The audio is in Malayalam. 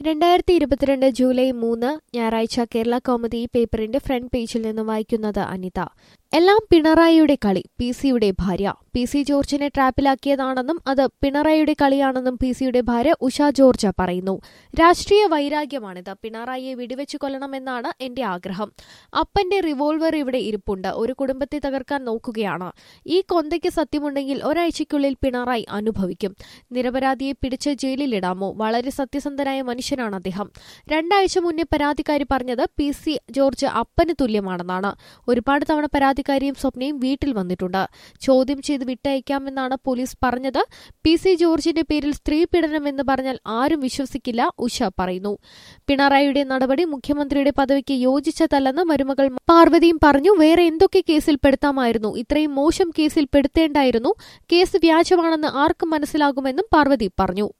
രണ്ടായിരത്തി ഇരുപത്തിരണ്ട് ജൂലൈ മൂന്ന് ഞായറാഴ്ച കേരള കൗമുദി ഈ പേപ്പറിന്റെ ഫ്രണ്ട് പേജിൽ നിന്ന് വായിക്കുന്നത് അനിത എല്ലാം പിണറായിയുടെ കളി പി സിയുടെ ഭാര്യ പി സി ജോർജിനെ ട്രാപ്പിലാക്കിയതാണെന്നും അത് പിണറായിയുടെ കളിയാണെന്നും പി സിയുടെ ഭാര്യ ഉഷ ജോർജ് പറയുന്നു രാഷ്ട്രീയ വൈരാഗ്യമാണിത് പിണറായിയെ വെടിവെച്ചു കൊല്ലണമെന്നാണ് എന്റെ ആഗ്രഹം അപ്പന്റെ റിവോൾവർ ഇവിടെ ഇരിപ്പുണ്ട് ഒരു കുടുംബത്തെ തകർക്കാൻ നോക്കുകയാണ് ഈ കൊന്തയ്ക്ക് സത്യമുണ്ടെങ്കിൽ ഒരാഴ്ചയ്ക്കുള്ളിൽ പിണറായി അനുഭവിക്കും നിരപരാധിയെ പിടിച്ച് ജയിലിലിടാമോ വളരെ സത്യസന്ധനായ മനുഷ്യനാണ് അദ്ദേഹം രണ്ടാഴ്ച മുന്നേ പരാതിക്കാരി പറഞ്ഞത് പി സി ജോർജ് അപ്പന് തുല്യമാണെന്നാണ് ഒരുപാട് തവണ പരാതിക്കാരിയും സ്വപ്നയും വീട്ടിൽ വന്നിട്ടുണ്ട് ചോദ്യം ചെയ്ത് വിട്ടയക്കാമെന്നാണ് പോലീസ് പറഞ്ഞത് പി സി ജോർജിന്റെ പേരിൽ സ്ത്രീ പീഡനം എന്ന് പറഞ്ഞാൽ ആരും വിശ്വസിക്കില്ല ഉഷ പറയുന്നു പിണറായിയുടെ നടപടി മുഖ്യമന്ത്രിയുടെ പദവിക്ക് യോജിച്ചതല്ലെന്ന് മരുമകൾ പാർവതിയും പറഞ്ഞു വേറെ എന്തൊക്കെ കേസിൽ പെടുത്താമായിരുന്നു ഇത്രയും മോശം കേസിൽ പെടുത്തേണ്ടായിരുന്നു കേസ് വ്യാജമാണെന്ന് ആർക്കും മനസ്സിലാകുമെന്നും പാർവതി പറഞ്ഞു